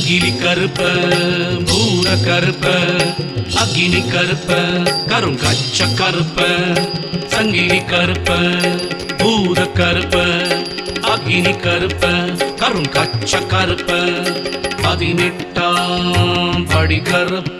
சங்கிலி கருப்ப பூர கருப்ப அக்கினி கருப்ப கருங்கச்ச கருப்ப சங்கிலி கருப்ப பூர கருப்ப அக்கினி கருப்ப கருங்கச்ச கருப்ப பதினெட்டாம் படி கருப்ப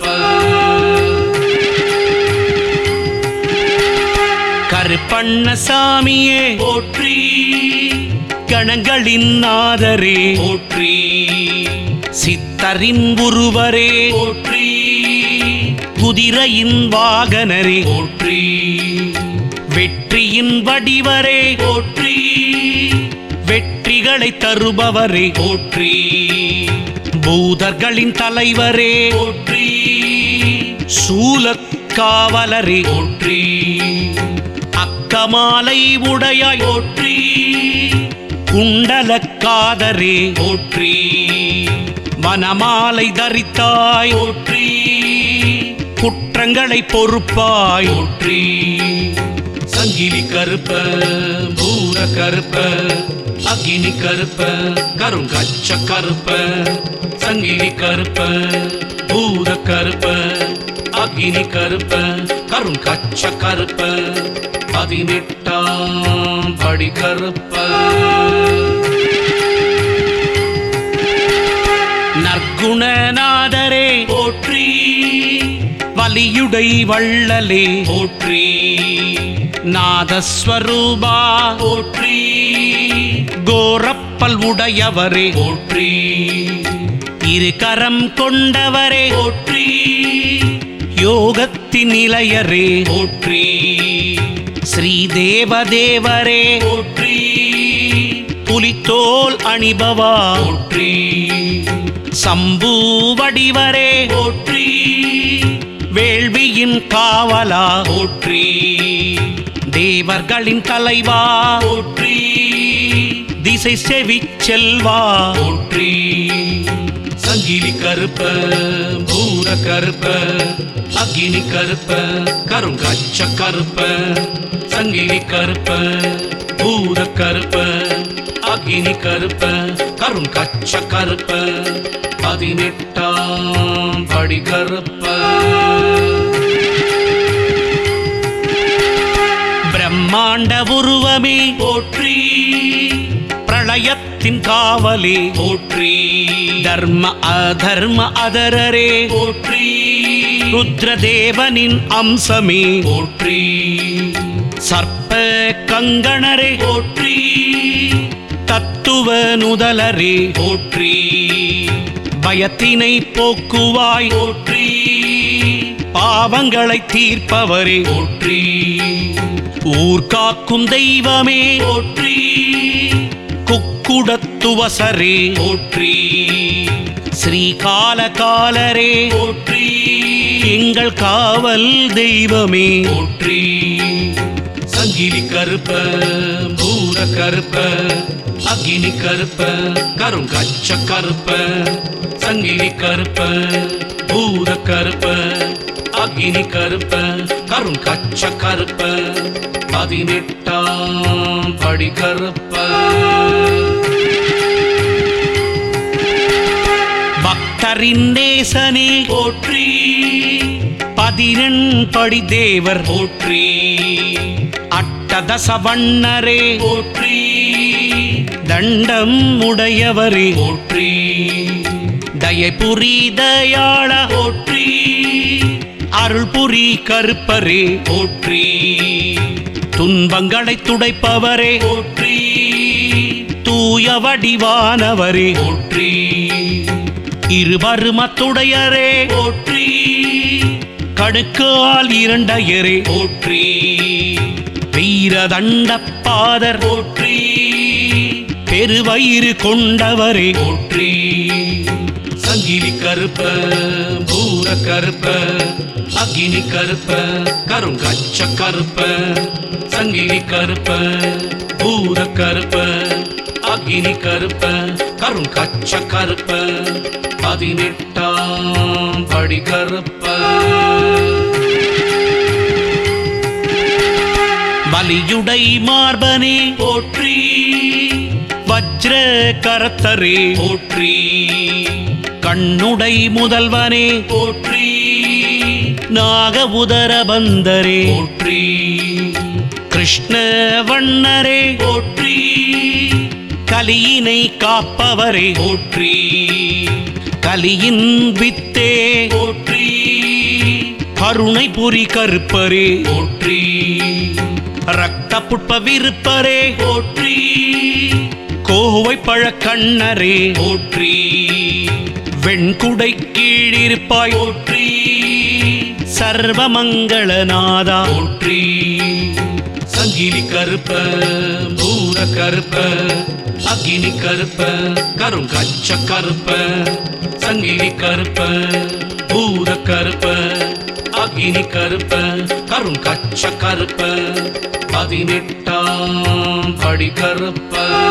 கருப்பண்ணசாமியே போற்றி கணங்களின் நாதரே போற்றி சித்தரின் உருவரே போற்றி குதிரையின் வாகனரே போற்றி வெற்றியின் வடிவரே போற்றி வெற்றிகளை தருபவரே போற்றி பூதர்களின் தலைவரே போற்றி சூலக்காவலரே போற்றி அக்கமாலை உடையாய் போற்றி குண்டலக்காதரே போற்றி வனமாலை தரித்தாய் போற்றி குற்றங்களை பொறுப்பாய் போற்றி சங்கிலி கருப்ப பூர கருப்ப அக்கினி கருப்ப கருங்கச்ச கருப்ப சங்கிலி கருப்ப பூர கருப்ப அக்கினி கருப்ப கருங்கச்ச கருப்ப பதினெட்டாம் படி கருப்ப நற்குணநாதரே போற்றி வலியுடை வள்ளலே போற்றி நாதஸ்வரூபா போற்றி கோரப்பல் உடையவரே போற்றி இரு கரம் கொண்டவரே போற்றி யோகத்தின் நிலையரே போற்றி ஸ்ரீதேவதேவரே போற்றி புலித்தோல் அணிபவா போற்றி சம்பூ வடிவரே போற்றி வேள்வியின் காவலா போற்றி தேவர்களின் தலைவா போற்றி திசை செவி செல்வா போற்றி சங்கிலி கருப்ப பூர கருப்ப அக்கினி கருப்ப கருங்கச்ச கருப்ப சங்கிலி கருப்ப பூர கருப்ப அக்கினி கருப்ப கருங்கச்ச கருப்ப பதினெட்டாம் படி கருப்ப பிரம்மாண்ட உருவமே போற்றி பிரளயத்தின் காவலே போற்றி தர்ம அதர்ம அதரரே போற்றி ருத்ரதேவனின் அம்சமே போற்றி சர்ப்ப கங்கணரே போற்றி தத்துவ நுதலரே போற்றி பயத்தினை போக்குவாய் போற்றி பாவங்களை தீர்ப்பவரே போற்றி ஊர்காக்கும் தெய்வமே போற்றி குக்குடத்துவசரே போற்றி ஸ்ரீகாலகாலரே போற்றி எங்கள் காவல் தெய்வமே போற்றி சங்கிலி கருப்ப பூர கருப்ப அக்கினி கருப்ப கருங்கச்ச கருப்ப சங்கிலி கருப்ப பூர கருப்ப அக்கினி கருப்ப கருங்கச்ச கருப்ப பதினெட்டாம் படி கருப்ப பக்தரின் நேசனே போற்றி பதினெண்படி தேவர் போற்றி அட்டதச வண்ணரே போற்றி தண்டம் உடையவரே போற்றி தயபுரி தயாள போற்றி அருள்புரி கருப்பரே போற்றி துன்பங்களை துடைப்பவரே போற்றி தூய வடிவானவரே போற்றி இருபருமத்துடையரே போற்றி கடுக்கால் இரண்டையரே போற்றி வீரதண்டப்பாதர் போற்றி பெருவயிறு கொண்டவரே போற்றி சங்கிலி கருப்ப பூர கருப்ப அக்கினி கருப்ப கருங்கச்ச கருப்ப சங்கிலி கருப்ப பூர கருப்ப அக்கினி கருப்ப கருங்கச்ச கருப்ப பதினெட்டாம் படி கருப்ப வலியுடை மார்பனே போற்றி வஜ்ர கரத்தரே போற்றி கண்ணுடை முதல்வனே போற்றி நாக உதர பந்தரே போற்றி கிருஷ்ண வண்ணரே போற்றி கலியினை காப்பவரே போற்றி கலியின் வித்தே போற்றி கருணை புரி கருப்பரே போற்றி ரத்த புட்ப விருப்பரே போற்றி கோவை பழக்கண்ணரே போற்றி வெண்குடை கீழிருப்பாய் போற்றி சர்வமங்களநாதா போற்றி சங்கிலி கருப்ப பூர கருப்ப அக்கினி கருப்ப கருங்கச்ச கருப்ப சங்கிலி கருப்ப பூர கருப்ப அக்கினி கருப்ப கருங்கச்ச கருப்ப பதினெட்டாம் படி கருப்ப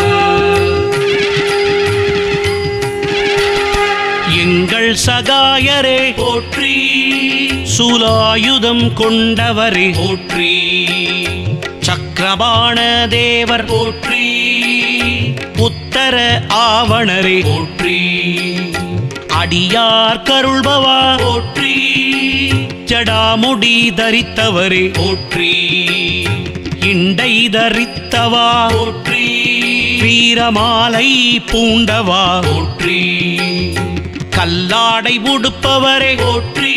எங்கள் சகாயரே போற்றி சூலாயுதம் கொண்டவரே போற்றி சக்கரபாண தேவர் போற்றி உத்தர ஆவணரே போற்றி அடியார் கருள்பவா போற்றி ஜடாமுடி தரித்தவரே போற்றி இண்டை தரித்தவா போற்றி வீரமாலை பூண்டவா போற்றி கல்லாடை உடுப்பவரே போற்றி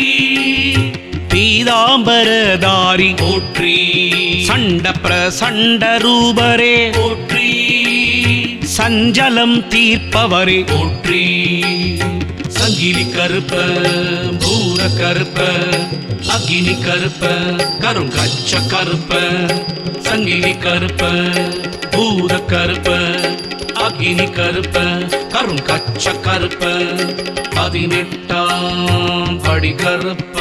பீதாம்பரதாரி போற்றி சண்ட பிரசண்ட ரூபரே போற்றி சஞ்சலம் தீர்ப்பவரே போற்றி சங்கிலி கருப்ப பூர கருப்ப அக்கினி கருப்ப கருங்கச்ச கருப்ப சங்கிலி கருப்ப பூர கருப்ப அக்கினி கருப்ப கருங்கச்ச கருப்ப பதினெட்டாம் படி கருப்ப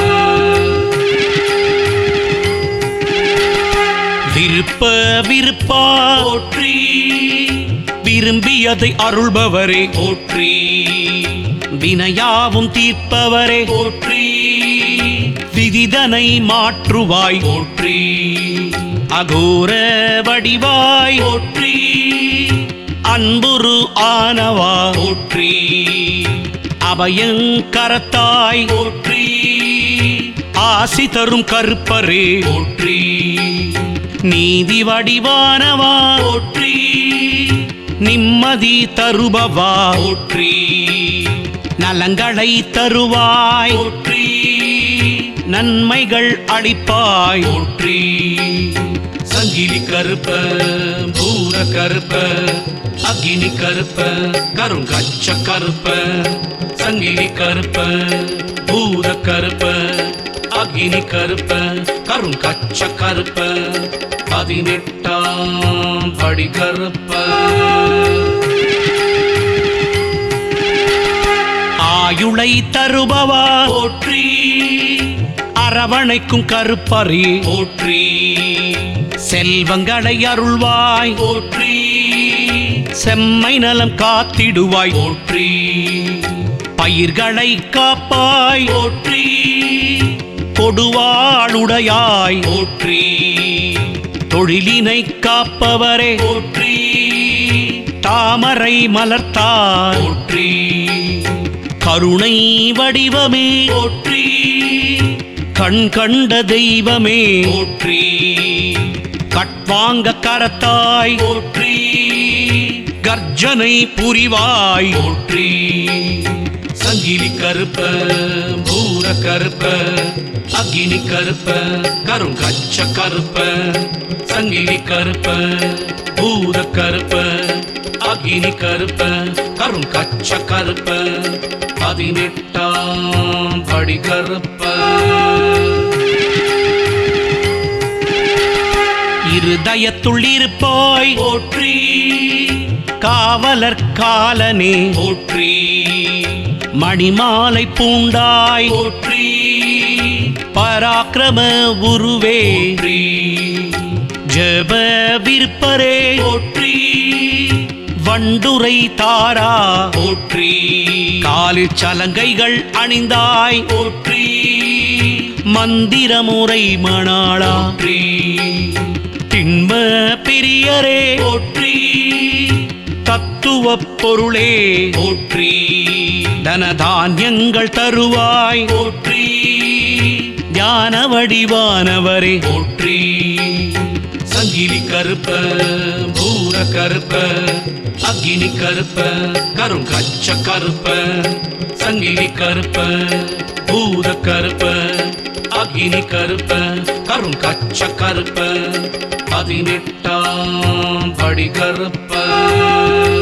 விருப்ப விருப்பா போற்றி விரும்பியதை அருள்பவரே போற்றி வினையாவும் தீர்ப்பவரே போற்றி விதிதனை மாற்றுவாய் போற்றி அகோர வடிவாய் போற்றி அன்புரு ஆனவா போற்றி அபயங்கரத்தாய் போற்றி ஆசி தரும் கருப்பரே போற்றி நீதி வடிவானவா போற்றி நிம்மதி தருபவா போற்றி நலங்களை தருவாய் போற்றி நன்மைகள் அளிப்பாய் போற்றி சங்கிலி கருப்ப பூர கருப்ப அக்கினி கருப்ப கருங்கச்ச கருப்ப சங்கிலி கருப்ப பூர கருப்ப அக்கினி கருப்ப கருங்கச்ச கருப்ப பதினெட்டாம் படி கருப்ப ஆயுளை தருபவா போற்றி அரவணைக்கும் கருப்பரே போற்றி செல்வங்களை அருள்வாய் போற்றி செம்மை நலம் காத்திடுவாய் போற்றி பயிர்களை காப்பாய் போற்றி கொடுவாளுடையாய் போற்றி தொழிலினை காப்பவரே போற்றி தாமரை மலர்த்தாய் போற்றி கருணை வடிவமே போற்றி கண் கண்ட தெய்வமே போற்றி கட்வாங்க கரத்தாய் போற்றி கர்ஜனை புரிவாய் போற்றி சங்கிலி கருப்ப பூர கருப்ப அக்கினி கருப்ப கருங்கச்ச கருப்ப சங்கிலி கருப்ப பூர கருப்ப அக்கினி கருப்ப கருங்கச்ச கருப்ப பதினெட்டாம் படி கருப்ப இருதயத்துள் இருப்பாய் போற்றி காவலர் காலனே போற்றி மணிமாலை பூண்டாய் போற்றி பராக்கிரம உருவே போற்றி ஜப விருப்பரே போற்றி வண்டுரை தாரா போற்றி காலில் சலங்கைகள் அணிந்தாய் போற்றி மந்திரமுறை மணாளா போற்றி திண்ம பிரியரே போற்றி தத்துவ பொருளே போற்றி தனதானியங்கள் தருவாய் போற்றி ஞான வடிவானவரே போற்றி சங்கிலி கருப்ப பூர கருப்ப அக்கினி கருப்ப கருங்கச்ச கருப்ப சங்கிலி கருப்ப பூர கருப்ப அக்கினி கருப்ப கருங்கச்ச கருப்ப பதினெட்டாம் படி கருப்ப